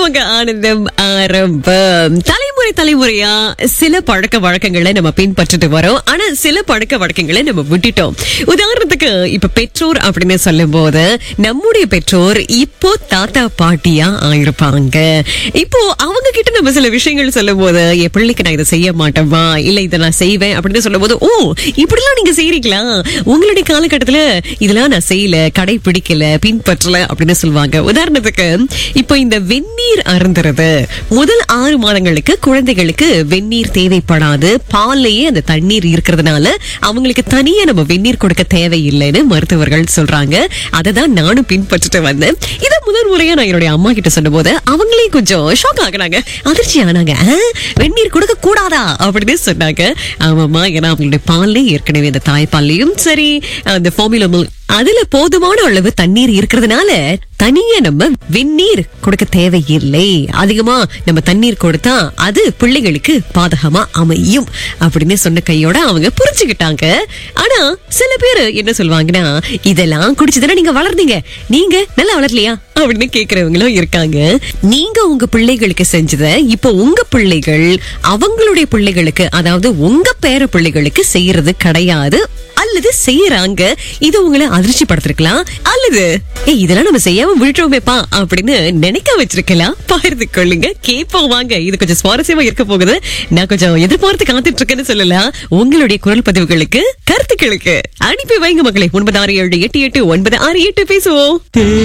உங்க ஆனந்தம் ஆரம்பம் தலைமுறை தலைமுறையா சில பழக்க வழக்கங்களை நம்ம பின்பற்றிட்டு வரோம் ஆனா சில பழக்க வழக்கங்களை நம்ம விட்டுட்டோம் உதாரணத்துக்கு இப்ப பெற்றோர் அப்படின்னு சொல்லும் போது நம்முடைய பெற்றோர் இப்போ தாத்தா பாட்டியா ஆயிருப்பாங்க இப்போ அவங்க கிட்ட நம்ம சில விஷயங்கள் சொல்லும் போது என் பிள்ளைக்கு நான் இதை செய்ய மாட்டேமா இல்ல இதை நான் செய்வேன் அப்படின்னு சொல்லும் போது ஓ இப்படிலாம் நீங்க செய்றீங்களா உங்களுடைய காலகட்டத்துல இதெல்லாம் நான் செய்யல கடைபிடிக்கல பின்பற்றல அப்படின்னு சொல்லுவாங்க உதாரணத்துக்கு இப்போ இந்த வெந்நீர் அருந்துறது முதல் ஆறு மாதங்களுக்கு குழந்தைகளுக்கு வெந்நீர் தேவைப்படாது பால்லையே அந்த தண்ணீர் இருக்கிறதுனால அவங்களுக்கு தனியா நம்ம வெந்நீர் கொடுக்க தேவையில்லைன்னு மருத்துவர்கள் சொல்றாங்க அதை தான் நானும் பின்பற்றிட்டு வந்தேன் இதை முதல் முறையா நான் என்னுடைய அம்மா கிட்ட சொன்னபோது அவங்களே கொஞ்சம் ஷாக் ஆகுனாங்க அதிர்ச்சி ஆனாங்க "ஆ, வெந்நீர் கொடுக்க கூடாதா அப்படின்னு சொன்னாங்க ஆமாம்மா ஏன்னா அவங்களுடைய பால்லே ஏற்கனவே அந்த தாய்ப்பால்லையும் சரி அந்த ஃபார்முலா மில்க் அதுல போதுமான அளவு தண்ணீர் இருக்கிறதுனால தனியா நம்ம வெந்நீர் கொடுக்க தேவையில்லை அதிகமா நம்ம தண்ணீர் கொடுத்தா அது பிள்ளைகளுக்கு பாதகமா அமையும் அப்படின்னு சொன்ன கையோட அவங்க புரிஞ்சுக்கிட்டாங்க ஆனா சில பேரு என்ன சொல்லுவாங்கன்னா இதெல்லாம் குடிச்சுதானே நீங்க வளர்ந்தீங்க நீங்க நல்லா வளரலையா அப்படின்னு கேக்குறவங்களும் இருக்காங்க நீங்க உங்க பிள்ளைகளுக்கு செஞ்சத இப்போ உங்க பிள்ளைகள் அவங்களுடைய பிள்ளைகளுக்கு அதாவது உங்க பேர பிள்ளைகளுக்கு செய்யறது கிடையாது அல்லது செய்யறாங்க இது உங்களை அதிர்ச்சி படுத்திருக்கலாம் அல்லது ஏய் இதெல்லாம் நம்ம செய்யாம விட்டுறோமேப்பா அப்படின்னு நினைக்க வச்சிருக்கலாம் பகிர்ந்து கொள்ளுங்க கேட்போம் வாங்க இது கொஞ்சம் சுவாரஸ்யமா இருக்க போகுது நான் கொஞ்சம் எதிர்பார்த்து காத்துட்டு இருக்கேன்னு சொல்லலாம் உங்களுடைய குரல் பதிவுகளுக்கு கருத்துக்களுக்கு அனுப்பி வைங்க மக்களை ஒன்பது ஆறு ஏழு எட்டு எட்டு ஒன்பது ஆறு எட்டு பேசுவோம்